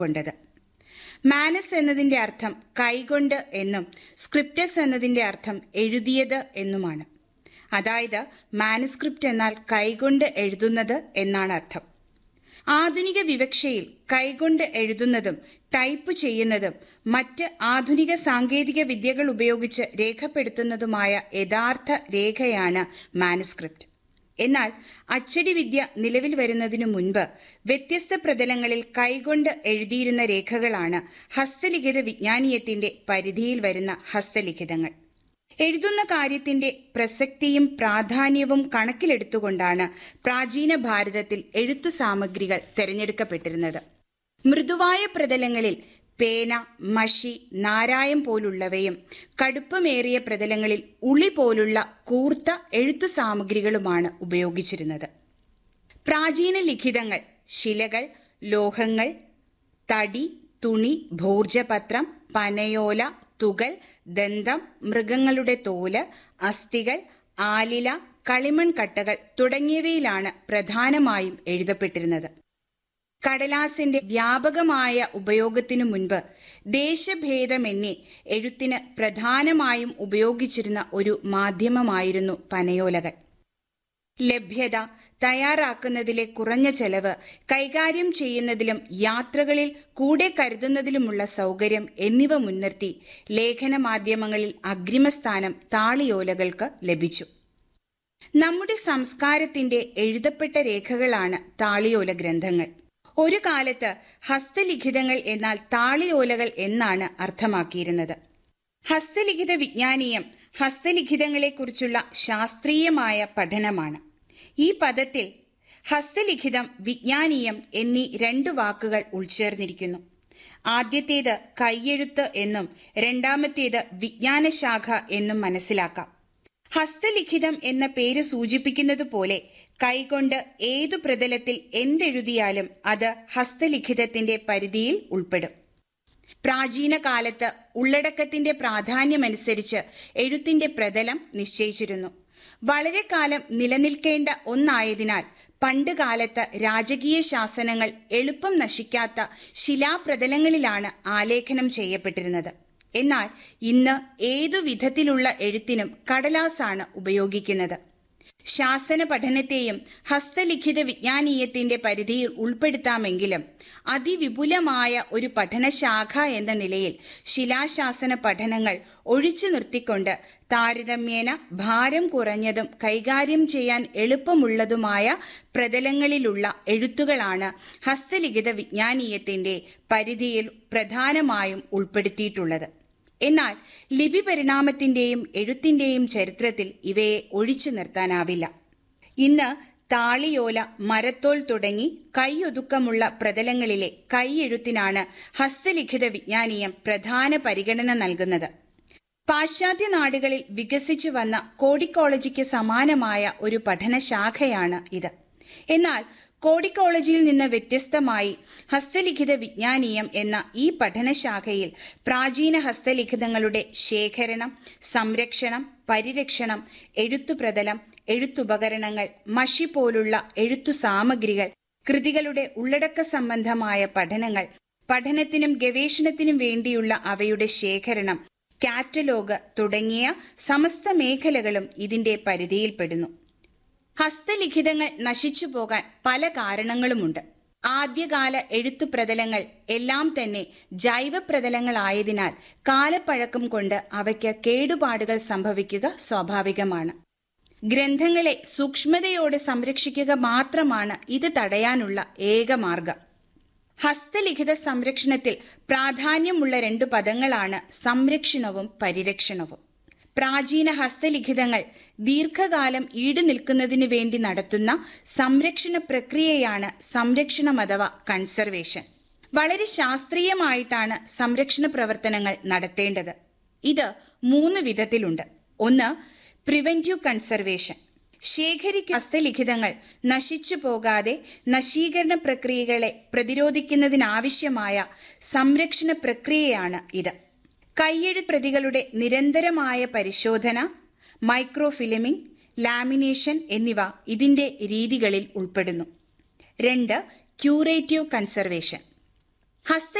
കൊണ്ടത് മാനസ് എന്നതിന്റെ അർത്ഥം കൈകൊണ്ട് എന്നും സ്ക്രിപ്റ്റസ് എന്നതിന്റെ അർത്ഥം എഴുതിയത് എന്നുമാണ് അതായത് മാനുസ്ക്രിപ്റ്റ് എന്നാൽ കൈകൊണ്ട് എഴുതുന്നത് എന്നാണ് അർത്ഥം ആധുനിക വിവക്ഷയിൽ കൈകൊണ്ട് എഴുതുന്നതും ടൈപ്പ് ചെയ്യുന്നതും മറ്റ് ആധുനിക സാങ്കേതിക വിദ്യകൾ ഉപയോഗിച്ച് രേഖപ്പെടുത്തുന്നതുമായ യഥാർത്ഥ രേഖയാണ് മാനുസ്ക്രിപ്റ്റ് എന്നാൽ അച്ചടി വിദ്യ നിലവിൽ വരുന്നതിനു മുൻപ് വ്യത്യസ്ത പ്രതലങ്ങളിൽ കൈകൊണ്ട് എഴുതിയിരുന്ന രേഖകളാണ് ഹസ്തലിഖിത വിജ്ഞാനീയത്തിന്റെ പരിധിയിൽ വരുന്ന ഹസ്തലിഖിതങ്ങൾ എഴുതുന്ന കാര്യത്തിന്റെ പ്രസക്തിയും പ്രാധാന്യവും കണക്കിലെടുത്തുകൊണ്ടാണ് പ്രാചീന ഭാരതത്തിൽ എഴുത്തു സാമഗ്രികൾ തിരഞ്ഞെടുക്കപ്പെട്ടിരുന്നത് മൃദുവായ പ്രതലങ്ങളിൽ പേന മഷി നാരായം പോലുള്ളവയും കടുപ്പമേറിയ പ്രതലങ്ങളിൽ ഉളി പോലുള്ള കൂർത്ത എഴുത്തു സാമഗ്രികളുമാണ് ഉപയോഗിച്ചിരുന്നത് പ്രാചീന ലിഖിതങ്ങൾ ശിലകൾ ലോഹങ്ങൾ തടി തുണി ഭോർജപത്രം പനയോല തുകൽ ദന്തം മൃഗങ്ങളുടെ തോല് അസ്ഥികൾ ആലില കളിമൺ കട്ടകൾ തുടങ്ങിയവയിലാണ് പ്രധാനമായും എഴുതപ്പെട്ടിരുന്നത് കടലാസിന്റെ വ്യാപകമായ ഉപയോഗത്തിനു മുൻപ് ദേശഭേദമെന്നേ എഴുത്തിന് പ്രധാനമായും ഉപയോഗിച്ചിരുന്ന ഒരു മാധ്യമമായിരുന്നു പനയോലകൾ ലഭ്യത തയ്യാറാക്കുന്നതിലെ കുറഞ്ഞ ചെലവ് കൈകാര്യം ചെയ്യുന്നതിലും യാത്രകളിൽ കൂടെ കരുതുന്നതിലുമുള്ള സൗകര്യം എന്നിവ മുൻനിർത്തി ലേഖന മാധ്യമങ്ങളിൽ അഗ്രിമസ്ഥാനം താളിയോലകൾക്ക് ലഭിച്ചു നമ്മുടെ സംസ്കാരത്തിന്റെ എഴുതപ്പെട്ട രേഖകളാണ് താളിയോല ഗ്രന്ഥങ്ങൾ ഒരു കാലത്ത് ഹസ്തലിഖിതങ്ങൾ എന്നാൽ താളിയോലകൾ എന്നാണ് അർത്ഥമാക്കിയിരുന്നത് ഹസ്തലിഖിത വിജ്ഞാനീയം ഹസ്തലിഖിതങ്ങളെക്കുറിച്ചുള്ള ശാസ്ത്രീയമായ പഠനമാണ് ഈ പദത്തിൽ ഹസ്തലിഖിതം വിജ്ഞാനീയം എന്നീ രണ്ടു വാക്കുകൾ ഉൾച്ചേർന്നിരിക്കുന്നു ആദ്യത്തേത് കൈയെഴുത്ത് എന്നും രണ്ടാമത്തേത് വിജ്ഞാനശാഖ എന്നും മനസ്സിലാക്കാം ഹസ്തലിഖിതം എന്ന പേര് സൂചിപ്പിക്കുന്നത് പോലെ കൈകൊണ്ട് ഏതു പ്രതലത്തിൽ എന്തെഴുതിയാലും അത് ഹസ്തലിഖിതത്തിന്റെ പരിധിയിൽ ഉൾപ്പെടും പ്രാചീന കാലത്ത് ഉള്ളടക്കത്തിന്റെ പ്രാധാന്യമനുസരിച്ച് എഴുത്തിന്റെ പ്രതലം നിശ്ചയിച്ചിരുന്നു വളരെ കാലം നിലനിൽക്കേണ്ട ഒന്നായതിനാൽ പണ്ട് കാലത്ത് രാജകീയ ശാസനങ്ങൾ എളുപ്പം നശിക്കാത്ത ശിലാപ്രതലങ്ങളിലാണ് ആലേഖനം ചെയ്യപ്പെട്ടിരുന്നത് എന്നാൽ ഇന്ന് ഏതു വിധത്തിലുള്ള എഴുത്തിനും കടലാസാണ് ഉപയോഗിക്കുന്നത് ശാസന പഠനത്തെയും ഹസ്തലിഖിത വിജ്ഞാനീയത്തിന്റെ പരിധിയിൽ ഉൾപ്പെടുത്താമെങ്കിലും അതിവിപുലമായ ഒരു പഠനശാഖ എന്ന നിലയിൽ ശിലാശാസന പഠനങ്ങൾ ഒഴിച്ചു നിർത്തിക്കൊണ്ട് താരതമ്യേന ഭാരം കുറഞ്ഞതും കൈകാര്യം ചെയ്യാൻ എളുപ്പമുള്ളതുമായ പ്രതലങ്ങളിലുള്ള എഴുത്തുകളാണ് ഹസ്തലിഖിത വിജ്ഞാനീയത്തിന്റെ പരിധിയിൽ പ്രധാനമായും ഉൾപ്പെടുത്തിയിട്ടുള്ളത് എന്നാൽ ലിപി പരിണാമത്തിന്റെയും എഴുത്തിന്റെയും ചരിത്രത്തിൽ ഇവയെ ഒഴിച്ചു നിർത്താനാവില്ല ഇന്ന് താളിയോല മരത്തോൽ തുടങ്ങി കൈയൊതുക്കമുള്ള പ്രതലങ്ങളിലെ കൈയെഴുത്തിനാണ് ഹസ്തലിഖിത വിജ്ഞാനീയം പ്രധാന പരിഗണന നൽകുന്നത് പാശ്ചാത്യ നാടുകളിൽ വികസിച്ചു വന്ന കോഡിക്കോളജിക്ക് സമാനമായ ഒരു പഠനശാഖയാണ് ഇത് എന്നാൽ കോഡിക്കോളജിയിൽ നിന്ന് വ്യത്യസ്തമായി ഹസ്തലിഖിത വിജ്ഞാനീയം എന്ന ഈ പഠനശാഖയിൽ പ്രാചീന ഹസ്തലിഖിതങ്ങളുടെ ശേഖരണം സംരക്ഷണം പരിരക്ഷണം എഴുത്തുപ്രതലം എഴുത്തുപകരണങ്ങൾ മഷി പോലുള്ള എഴുത്തു സാമഗ്രികൾ കൃതികളുടെ ഉള്ളടക്ക സംബന്ധമായ പഠനങ്ങൾ പഠനത്തിനും ഗവേഷണത്തിനും വേണ്ടിയുള്ള അവയുടെ ശേഖരണം കാറ്റലോഗ് തുടങ്ങിയ സമസ്ത മേഖലകളും ഇതിന്റെ പരിധിയിൽപ്പെടുന്നു ഹസ്തലിഖിതങ്ങൾ നശിച്ചു പോകാൻ പല കാരണങ്ങളുമുണ്ട് ആദ്യകാല എഴുത്തു പ്രതലങ്ങൾ എല്ലാം തന്നെ ജൈവ പ്രതലങ്ങളായതിനാൽ കാലപ്പഴക്കം കൊണ്ട് അവയ്ക്ക് കേടുപാടുകൾ സംഭവിക്കുക സ്വാഭാവികമാണ് ഗ്രന്ഥങ്ങളെ സൂക്ഷ്മതയോടെ സംരക്ഷിക്കുക മാത്രമാണ് ഇത് തടയാനുള്ള ഏക മാർഗം ഹസ്തലിഖിത സംരക്ഷണത്തിൽ പ്രാധാന്യമുള്ള രണ്ടു പദങ്ങളാണ് സംരക്ഷണവും പരിരക്ഷണവും പ്രാചീന ഹസ്തലിഖിതങ്ങൾ ദീർഘകാലം ഈടു നിൽക്കുന്നതിനു വേണ്ടി നടത്തുന്ന സംരക്ഷണ പ്രക്രിയയാണ് സംരക്ഷണം അഥവാ കൺസർവേഷൻ വളരെ ശാസ്ത്രീയമായിട്ടാണ് സംരക്ഷണ പ്രവർത്തനങ്ങൾ നടത്തേണ്ടത് ഇത് മൂന്ന് വിധത്തിലുണ്ട് ഒന്ന് പ്രിവെന്റീവ് കൺസർവേഷൻ ശേഖരിക്കുന്ന ഹസ്തലിഖിതങ്ങൾ നശിച്ചു പോകാതെ നശീകരണ പ്രക്രിയകളെ പ്രതിരോധിക്കുന്നതിനാവശ്യമായ സംരക്ഷണ പ്രക്രിയയാണ് ഇത് കൈയെഴു പ്രതികളുടെ നിരന്തരമായ പരിശോധന മൈക്രോഫിലിമിംഗ് ലാമിനേഷൻ എന്നിവ ഇതിന്റെ രീതികളിൽ ഉൾപ്പെടുന്നു രണ്ട് ക്യൂറേറ്റീവ് കൺസർവേഷൻ ഹസ്ത